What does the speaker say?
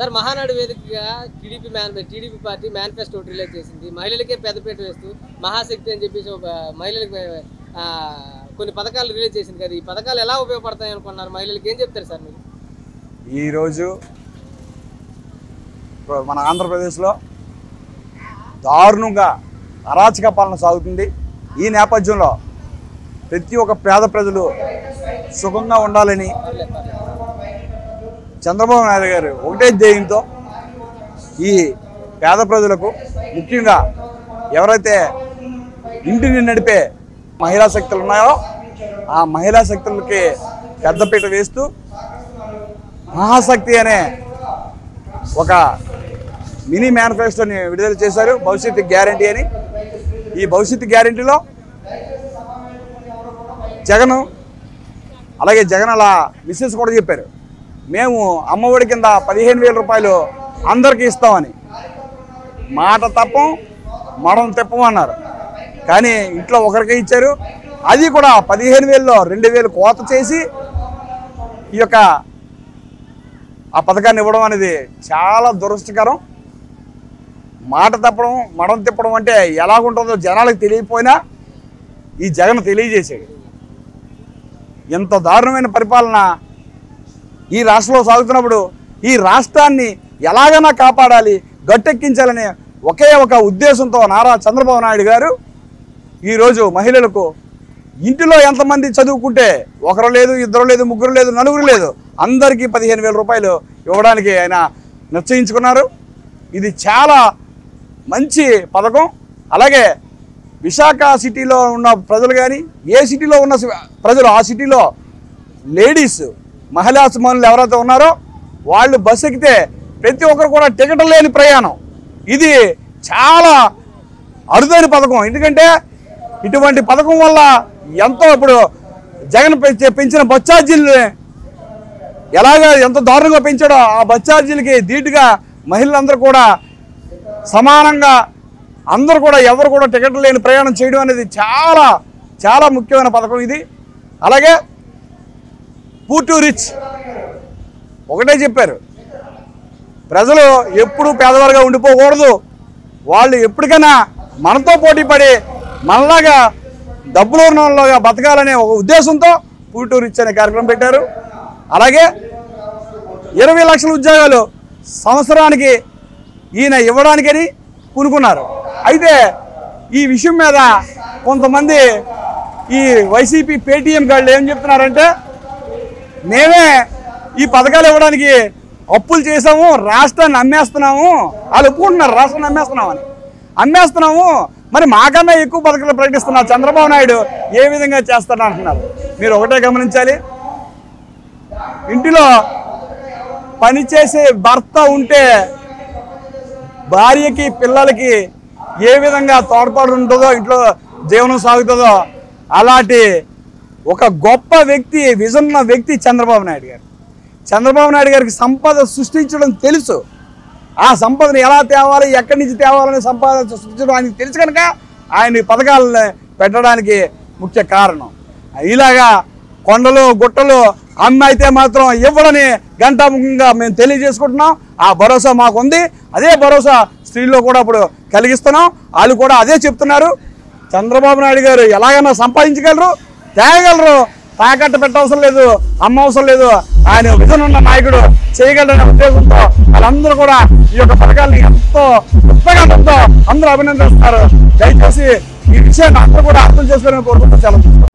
sir Mahanadu వేదికగా TDP man TDP party manifesto release చేసింది మహిళలకే పెద్దపీట వేస్తూ మహాశక్తి అని చెప్పేసి ఒక మహిళలకు ఆ, కొన్ని పథకాలు రిలీజ్ చేసింది కదా ఈ పథకాలు ఎలా ఉపయోగపడతాయి అనుకున్నారు మహిళలకి ఏం చెప్తారు సార్ మీరు ఈరోజు మన ఆంధ్రప్రదేశ్లో దారుణంగా అరాచక పాలన సాగుతుంది ఈ నేపథ్యంలో ప్రతి ఒక్క పేద ప్రజలు సుఖంగా ఉండాలని చంద్రబాబు నాయుడు గారు ఒకటే ధ్యేయంతో ఈ పేద ప్రజలకు ముఖ్యంగా ఎవరైతే ఇంటిని నడిపే మహిళా శక్తులు ఉన్నాయో ఆ మహిళా శక్తులకి పెద్దపీట వేస్తూ మహాశక్తి అనే ఒక మినీ మేనిఫెస్టోని విడుదల చేశారు భవిష్యత్తు గ్యారంటీ అని ఈ భవిష్యత్తు గ్యారంటీలో జగన్ అలాగే జగన్ అలా మిస్సెస్ కూడా చెప్పారు మేము అమ్మఒడి కింద పదిహేను వేల రూపాయలు అందరికీ ఇస్తామని మాట తప్పం మడం తెప్పమన్నారు కానీ ఇంట్లో ఒకరికే ఇచ్చారు అది కూడా పదిహేను వేలలో రెండు వేలు కోత చేసి ఈ యొక్క ఆ పథకాన్ని ఇవ్వడం అనేది చాలా దురదృష్టకరం మాట తప్పడం మడం తిప్పడం అంటే ఎలాగుంటుందో జనాలకు తెలియకపోయినా ఈ జగన్ తెలియజేశాడు ఎంత దారుణమైన పరిపాలన ఈ రాష్ట్రంలో సాగుతున్నప్పుడు ఈ రాష్ట్రాన్ని ఎలాగైనా కాపాడాలి గట్టెక్కించాలనే ఒకే ఒక ఉద్దేశంతో నారా చంద్రబాబు నాయుడు గారు ఈరోజు మహిళలకు ఇంటిలో ఎంతమంది చదువుకుంటే ఒకరు లేదు ఇద్దరు లేదు ముగ్గురు లేదు నలుగురు లేదు అందరికీ పదిహేను వేల రూపాయలు ఇవ్వడానికి ఆయన నిశ్చయించుకున్నారు ఇది చాలా మంచి పథకం అలాగే విశాఖ సిటీలో ఉన్న ప్రజలు కానీ ఏ సిటీలో ఉన్న సి- ప్రజలు ఆ సిటీలో లేడీస్ మహిళా సుమనులు ఎవరైతే ఉన్నారో వాళ్ళు బస్సు ఎక్కితే ప్రతి ఒక్కరు కూడా టికెట్ లేని ప్రయాణం ఇది చాలా అరుదైన పథకం ఎందుకంటే ఇటువంటి పథకం వల్ల ఎంతో ఇప్పుడు జగన్ పెంచే- పెంచిన బస్ ఛార్జీలు ఎలాగ ఎంత దారుణంగా పెంచాడో ఆ బస్ ఛార్జీలకి ధీటుగా మహిళలందరూ కూడా సమానంగా అందరూ కూడా ఎవరు కూడా టికెట్ లేని ప్రయాణం చేయడం అనేది చాలా చాలా ముఖ్యమైన పథకం ఇది అలాగే పూర్ టు రిచ్ ఒకటే చెప్పారు ప్రజలు ఎప్పుడూ పేదవారుగా ఉండిపోకూడదు వాళ్ళు ఎప్పటికైనా మనతో పోటీ పడి మనలాగా డబ్బులు ఉన్న వాళ్ళగా బతకాలనే ఒక ఉద్దేశంతో పూర్ టు రిచ్ అనే కార్యక్రమం పెట్టారు అలాగే ఇరవై లక్షల ఉద్యోగాలు సంవత్సరానికి ఈయన ఇవ్వడానికని పూనుకున్నారు అయితే ఈ విషయం మీద కొంతమంది ఈ వైసీపీ పేటీఎం గాళ్ళు ఏం చెప్తున్నారంటే మేమే ఈ పథకాలు ఇవ్వడానికి అప్పులు చేసాము రాష్ట్రాన్ని అమ్మేస్తున్నాము వాళ్ళు ఒప్పుకుంటున్నారు రాష్ట్రాన్ని అమ్మేస్తున్నామని అమ్మేస్తున్నాము మరి మాకన్నా ఎక్కువ పథకాలు ప్రకటిస్తున్నారు చంద్రబాబు నాయుడు ఏ విధంగా చేస్తాడు అంటున్నారు మీరు ఒకటే గమనించాలి ఇంటిలో పనిచేసే భర్త ఉంటే భార్యకి పిల్లలకి ఏ విధంగా తోడ్పాటు ఉంటుందో ఇంట్లో జీవనం సాగుతుందో అలాంటి ఒక గొప్ప వ్యక్తి విజన్ ఉన్న వ్యక్తి చంద్రబాబు నాయుడు గారు చంద్రబాబు నాయుడు గారికి సంపద సృష్టించడం తెలుసు ఆ సంపదను ఎలా తేవాలి ఎక్కడి నుంచి తేవాలని సంపద సృష్టించడం ఆయనకి తెలుసు కనుక ఆయన ఈ పథకాలను పెట్టడానికి ముఖ్య కారణం ఇలాగా కొండలు గుట్టలు అమ్మ అయితే మాత్రం ఇవ్వడని గంటాముఖంగా మేము తెలియజేసుకుంటున్నాం ఆ భరోసా మాకు ఉంది అదే భరోసా స్త్రీల్లో కూడా ఇప్పుడు కలిగిస్తున్నాం వాళ్ళు కూడా అదే చెప్తున్నారు చంద్రబాబు నాయుడు గారు ఎలాగైనా సంపాదించగలరు తేగలరు తాకట్టు పెట్టవసరం లేదు అమ్మ అవసరం లేదు ఆయన విజన్ ఉన్న నాయకుడు చేయగలరనే ఉద్దేశంతో వాళ్ళందరూ కూడా ఈ యొక్క పథకాన్ని ఎంతో ఉత్సాహంతో అందరూ అభినందిస్తారు దయచేసి ఈ విషయాన్ని అందరూ కూడా అర్థం చేసుకోవాలని కోరుకుంటూ చాలా